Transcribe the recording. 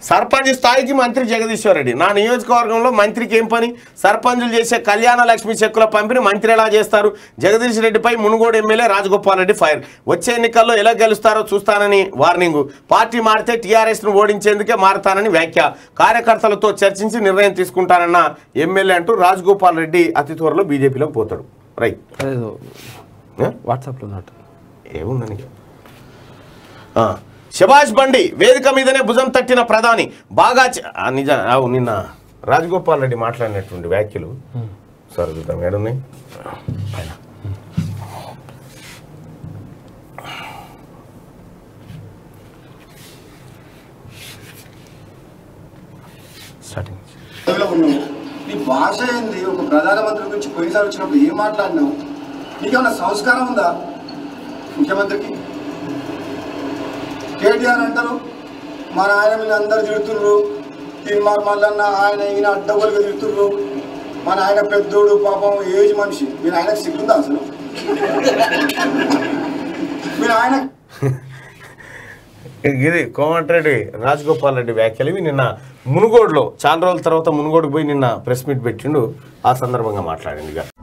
సర్పంచ్ స్థాయికి మంత్రి జగదీశ్వర్ రెడ్డి నా నియోజకవర్గంలో మంత్రికి ఏం పని సర్పంచులు చేసే కళ్యాణ లక్ష్మి చెక్కుల పంపిణీ మంత్రి ఎలా చేస్తారు జగదీష్ రెడ్డిపై మునుగోడు ఎమ్మెల్యే రాజగోపాల్ రెడ్డి ఫైర్ వచ్చే ఎన్నికల్లో ఎలా గెలుస్తారో చూస్తానని వార్నింగ్ పార్టీ మారితే టీఆర్ఎస్ను ఓడించేందుకే మారతానని వ్యాఖ్య కార్యకర్తలతో చర్చించి నిర్ణయం తీసుకుంటానన్న ఎమ్మెల్యే అంటూ రాజగోపాల్ రెడ్డి అతి త్వరలో బీజేపీలోకి పోతాడు రైట్ అదేదో ఏ? వాట్సాప్లో ఉన్నట్టు ఏముందని ఆ, శభాష్ బండి వేదిక మీదనే భుజం తట్టిన ప్రధాని బాగా చ- ఆ, నిజ అవు నిన్న రాజగోపాల్ రెడ్డి మాట్లాడినటువంటి వ్యాఖ్యలు సరే చూద్దాం ఏడున్నాయి పైన స్టార్టింగ్ పదవిలో ఉన్నావు నీ భాష ఏంది ఒక ప్రధానమంత్రి గురించి పోయినసారి వచ్చినప్పుడు ఏం మాట్లాడినావు నీకేమైనా సంస్కారం ఉందా ముఖ్యమంత్రికి కేటీఆర్ అంటారు మా నాయన మీద అందరు తిడుతుర్రు తిన్మార్ మల్లన్న ఆయన ఈయన అడ్డగోలుగా తిడుతుర్రు మా నాయన పెద్దోడు పాపం ఏజ్ మనిషి మీ నాయనకు సిగ్గుందా అసలు మీ నాయన ఇది కోమటిరెడ్డి రాజగోపాల్ రెడ్డి వ్యాఖ్యలు ఇవి నిన్న మునుగోడులో చాలా రోజుల తర్వాత మునుగోడుకు పోయి నిన్న ప్రెస్ మీట్ పెట్టిండు ఆ సందర్భంగా మాట్లాడింది ఇక